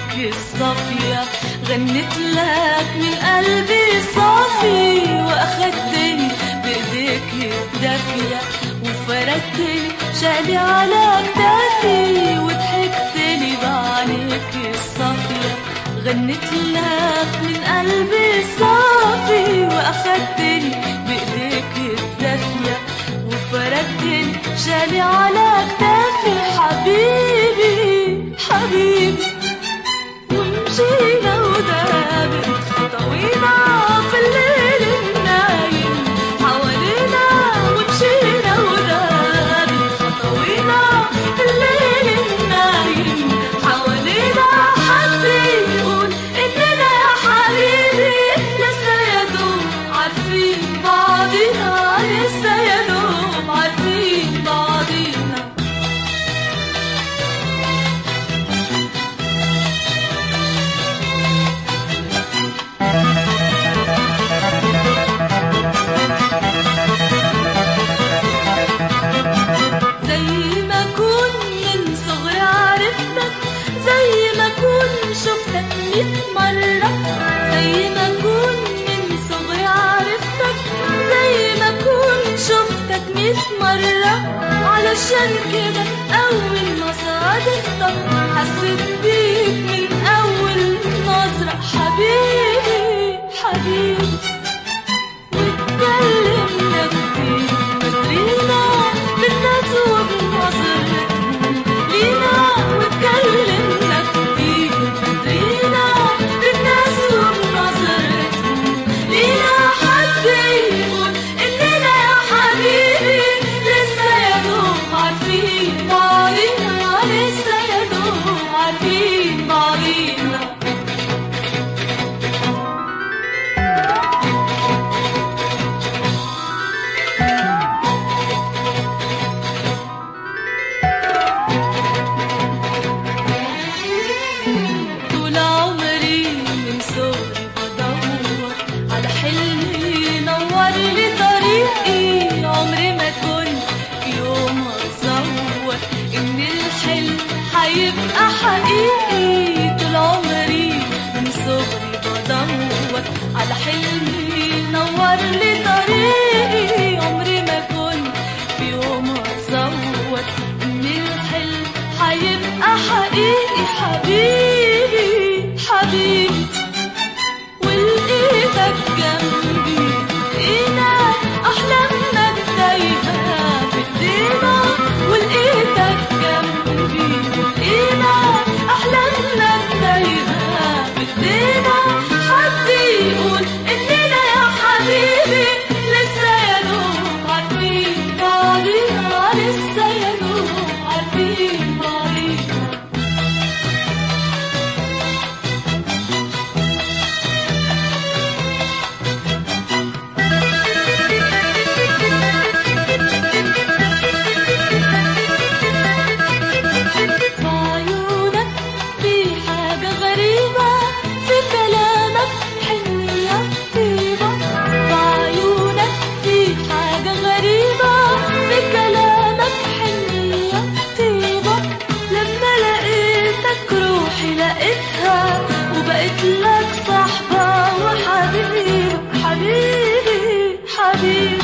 بعينيك الصافية غنت لك من قلبي صافي وأخدتني بإيديك الدافية وفردتني شالي على كتافي وضحكتلي بعينيك الصافية غنت لك من قلبي صافي وأخدتني بإيديك الدافية وفردتني شالي على كتافي حبيبي حبيبي ومشينا ودابت طويلة في الليل النايم حوالينا ومشينا ودابت طويلة في الليل النايم حوالينا حد يقول إننا يا حبيبي لسه يا دوب عارفين بعضنا لسه يا دوب عارفين بعضنا زي ما كون من صغري عرفتك زي ما كون شفتك ميت مرة زي ما كون من صغري عرفتك زي ما كون شفتك ميت مرة علشان كده أول ما صادفتك حسيت بيك من أول نظرة حبيبي حبيبي واتكلمنا كتير مدرينا بالناس وبنظرتهم لينا واتكلمنا كتير مدرينا بالناس وبنظرتهم لينا حد يقول إننا يا حبيبي لسه يا دوب عارفين بعضينا لسه يا دوب عارفين بعضينا طول عمري من صغري بدور على حلم ينور لي طريقي عمري ما كنت في يوم اتصور ان الحلم هيبقى حقيقي طول عمري من صغري بدور على حلم ينور لي طريقي عمري ما كنت في يوم اتصور ان الحلم هيبقى حقيقي حبيبي حبيبي ولقيتك جنبي لقينا أحلامنا التايهة بإيدينا ولقيتك جنبي لقينا أحلامنا التايهة بإيدينا حد يقول إننا يا حبيبي لسه يا دوب عارفين بعضينا لسه يا دوب عارفين بعضينا بعيونك في حاجة غريبة في كلامك حنية طيبة بعيونك في حاجة غريبة في كلامك حنية طيبة لما لقيتك روحي لقيتها وبقيت لك صاحبة وحبيب حبيبي حبيبي